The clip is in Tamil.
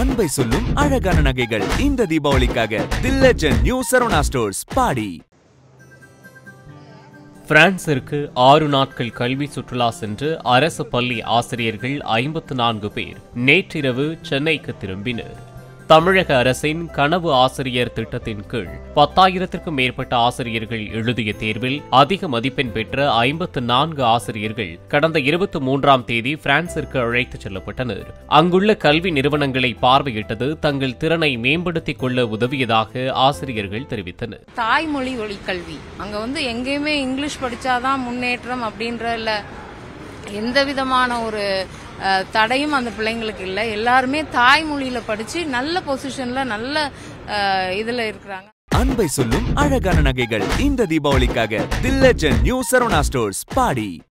அன்பை சொல்லும் அழகான நகைகள் இந்த தீபாவளிக்காக the legend new Saravana stores பாடி பிரான்சிற்கு ஆறு நாட்கள் கல்வி சுற்றுலா சென்று அரசு பள்ளி ஆசிரியர்கள் ஐம்பத்து நான்கு பேர் நேற்றிரவு சென்னைக்கு திரும்பினர் தமிழக அரசின் கனவு ஆசிரியர் திட்டத்தின் கீழ் பத்தாயிரத்திற்கும் மேற்பட்ட ஆசிரியர்கள் எழுதிய தேர்வில் அதிக மதிப்பெண் பெற்ற ஐம்பத்து நான்கு ஆசிரியர்கள் கடந்த இருபத்தி மூன்றாம் தேதி பிரான்சிற்கு அழைத்துச் செல்லப்பட்டனர் அங்குள்ள கல்வி நிறுவனங்களை பார்வையிட்டது தங்கள் திறனை மேம்படுத்திக் கொள்ள உதவியதாக ஆசிரியர்கள் தெரிவித்தனர் தாய்மொழி ஒளி கல்வி அங்க வந்து எங்கேயுமே இங்கிலீஷ் படிச்சாதான் முன்னேற்றம் அப்படின்ற இல்ல எந்த விதமான ஒரு அஹ், தடையும் அந்த பிள்ளைங்களுக்கு இல்லை எல்லாருமே தாய்மொழியில படிச்சு நல்ல பொசிஷன்ல நல்ல அஹ், இதுல இருக்கிறாங்க அன்பை சொல்லும் அழகான நகைகள் இந்த தீபாவளிக்காக the legend new Saravana stores body